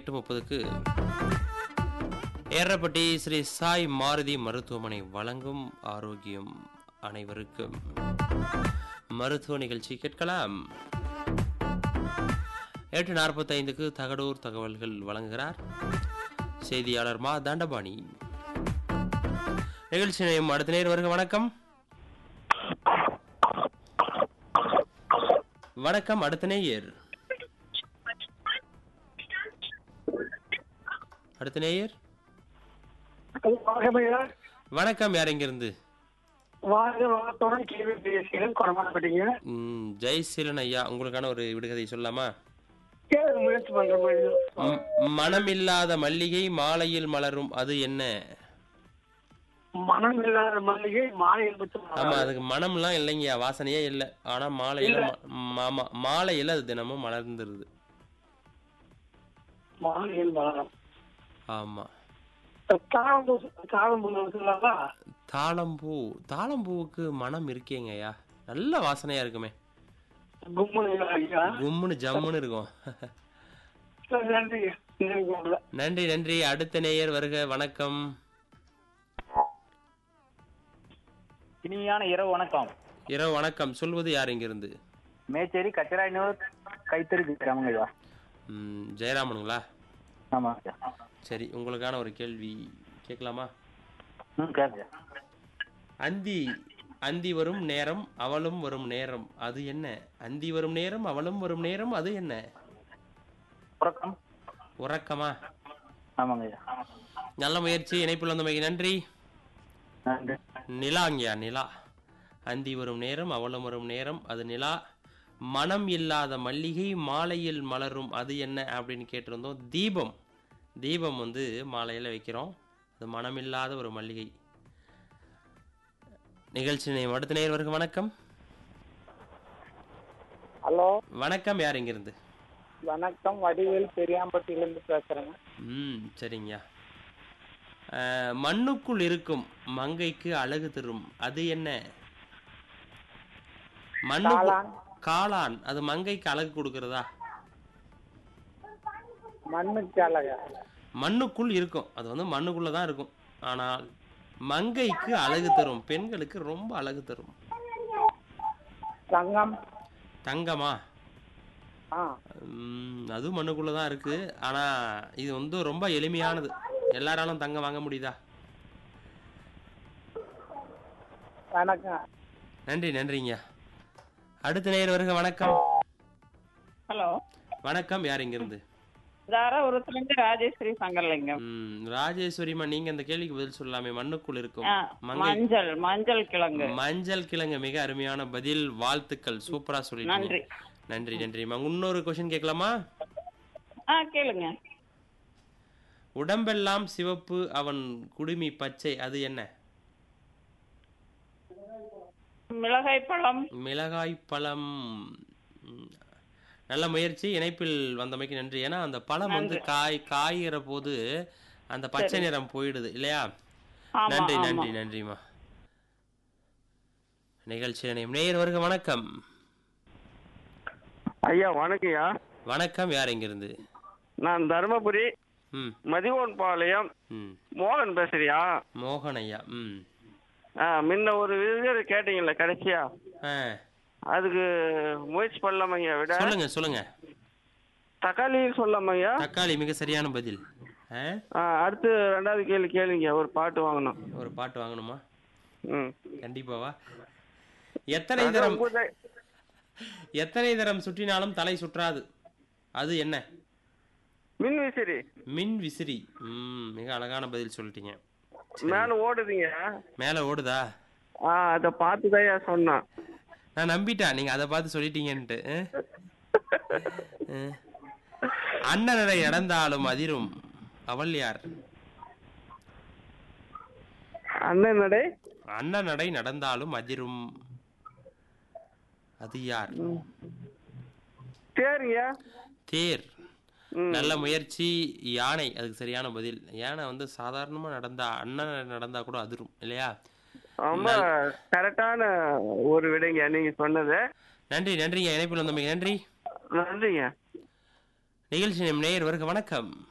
எட்டு முப்பதுக்கு ஏரப்பட்டி ஸ்ரீ சாய் மாருதி மருத்துவமனை வழங்கும் ஆரோக்கியம் அனைவருக்கும் மருத்துவ நிகழ்ச்சி கேட்கலாம் எட்டு நாற்பத்தைந்துக்கு தகடூர் தகவல்கள் வழங்குகிறார் செய்தியாளர் மா தண்டபாணி நிகழ்ச்சி நேயம் அடுத்த நேர் வருக வணக்கம் வணக்கம் அடுத்த நேயர் அடுத்த நேயர் வணக்கம்யா வணக்கம் யார் இங்கிருந்து வாழ்க வளத்துடன் கேள்வி பேசுகிறேன் குணமாட்டீங்க ம், ஜெயசீலன் ஐயா உங்களுக்கான ஒரு விடுகதை சொல்லலாமா கேள்வி முயற்சி பண்ற மாதிரி ம், மனமில்லாத மல்லிகை மாலையில் மலரும் அது என்ன மனம் இல்லாத மல்லிகை மாலையில் பற்றி ஆமா அதுக்கு மனம்லாம் இல்லைங்கய்யா வாசனையே இல்லை ஆனா மாலையில ம- ஆமா மாலையில அது தினமும் மலர்ந்துருது மாலையில் மலரும் ஆமா தாழம்பூ தாழம்பூ சொல்லலாமா தாளம்பூ தாளம்பூவுக்கு மனம் இருக்கேங்கய்யா நல்ல வாசனையா இருக்குமே கும்மன் ஐயா கும்முன்னு ஜம்முன்னு இருக்கும் சரி, நன்றி நன்றி உங்களை. நன்றி நன்றி அடுத்த நேயர் வருக வணக்கம் இனிமையான இரவு வணக்கம் இரவு வணக்கம் சொல்வது யார் இங்கிருந்து மேச்சேரி கச்சராயனூர் கைத்தறி கிராமங்க ஐயா ம், ஜெயராமனுங்களா ஆமா ஐயா சரி உங்களுக்கான ஒரு கேள்வி கேட்கலாமா ம் கேட்குங்க அந்தி அந்தி வரும் நேரம் அவளும் வரும் நேரம் அது என்ன அந்தி வரும் நேரம் அவளும் வரும் நேரம் அது என்ன உறக்கம் உறக்கமா ஆமாங்க ஐயா நல்ல முயற்சி இணைப்பில் வந்தமைக்கு நன்றி நன்றி நிலாங்கயா நிலா அந்தி வரும் நேரம் அவளும் வரும் நேரம் அது நிலா மனம் இல்லாத மல்லிகை மாலையில் மலரும் அது என்ன அப்படின்னு கேட்டிருந்தோம் தீபம் தீபம் வந்து மாலையில் வைக்கிறோம் அது மனமில்லாத ஒரு மல்லிகை நிகழ்ச்சி நேயம் அடுத்த நேயர்களுக்கு வணக்கம் ஹலோ வணக்கம் யார் இங்கிருந்து வணக்கம் வடிவேல் பெரியாம்பட்டியிலிருந்து பேசுறேங்க ம் சரிங்கய்யா அஹ், மண்ணுக்குள் இருக்கும் மங்கைக்கு அழகு தரும் அது என்ன மண்ணு காளான். காளான் அது மங்கைக்கு அழகு கொடுக்கறதா மண்ணுக்கு அழகா மண்ணுக்குள் இருக்கும் அது வந்து மண்ணுக்குள்ள தான் இருக்கும் ஆனால் மங்கைக்கு அழகு தரும் பெண்களுக்கு ரொம்ப அழகு தரும் தங்கம் தங்கமா ஆ ம், அதுவும் மண்ணுக்குள்ள தான் இருக்கு ஆனா இது வந்து ரொம்ப எளிமையானது எல்லாராலும் தங்கம் வாங்க முடியுதா வணக்கம் நன்றி நன்றிங்க அடுத்த நேயர் வருக வணக்கம் ஹலோ வணக்கம் யார் இங்கிருந்து தாராபுரத்துல இருந்து ராஜேஸ்வரி சங்கர்லிங்கம் ம், ராஜேஸ்வரிமா நீங்க இந்த கேள்விக்கு பதில் சொல்லலாமே மண்ணுக்குள் இருக்கும் ஆ, மங்கை மஞ்சள் மஞ்சள் கிழங்கு மஞ்சள் கிழங்கு மிக அருமையான பதில் வாழ்த்துக்கள் சூப்பரா சொல்லிட்டீங்க நன்றி நன்றி நன்றிம்மா இன்னொரு கொஸ்டின் கேட்கலாமா ஆ கேளுங்க உடம்பெல்லாம் சிவப்பு அவன் குடுமி பச்சை அது என்ன மிளகாய் பழம் மிளகாய் பழம் ம், நல்ல முயற்சி இணைப்பில் வந்தமைக்கு நன்றி ஏன்னா அந்த பழம் வந்து காய் காய்கிற போது அந்த பச்சை நிறம் போயிடுது இல்லையா ஆமா நன்றி ஆமா நன்றி நன்றிம்மா நிகழ்ச்சி இணையம் நேயர் வருக வணக்கம் ஐயா வணக்கம்யா வணக்கம் யார் இங்கிருந்து நான் தருமபுரி ம் மதிவோன் பாளையம் ம் மோகன் பேசுறியா மோகன் ஐயா ம் ஆ முன்ன ஒரு விருது கேட்டீங்கல்ல கடைசியா ஆ அதுக்கு முயற்சி பண்ணலாமையா விட சொல்லுங்க சொல்லுங்க தக்காளி சொல்லலாமையா தக்காளி மிக சரியான பதில் ஆ ஆ அடுத்து ரெண்டாவது கேள்வி கேளுங்க ஒரு பாட்டு வாங்கணும் ஒரு பாட்டு வாங்கணுமா ம் கண்டிப்பாவா எத்தனை தரம் எத்தனை தரம் சுற்றினாலும் தலை சுற்றாது அது என்ன மின் விசிறி மின் விசிறி ம் மிக அழகான பதில் சொல்லிட்டீங்க மேல ஓடுதுங்க மேலே ஓடுதா ஆ அதை பார்த்துதான் சொன்னான் நான் நம்பிட்டேன் நீங்க அதை பார்த்து சொல்லிட்டீங்கன்ட்டு அஹ்? அஹ். அண்ணனரை நடந்தாலும் அதிரும் அவள் யார் அண்ணன் நடை அண்ணன் நடை நடந்தாலும் அதிரும் அது யார் சரிங்க தேர் ம். நல்ல முயற்சி யானை அதுக்கு சரியான பதில் யானை வந்து சாதாரணமா நடந்தா அண்ணன் நடந்தா கூட அதிரும் இல்லையா ரொம்ப கரெக்டான ஒரு விடைங்க நீங்க சொன்னது நன்றி நன்றிங்க இணைப்பில் வந்தமைக்கு நன்றி நன்றிங்க நிகழ்ச்சி நேயர் வருக வணக்கம்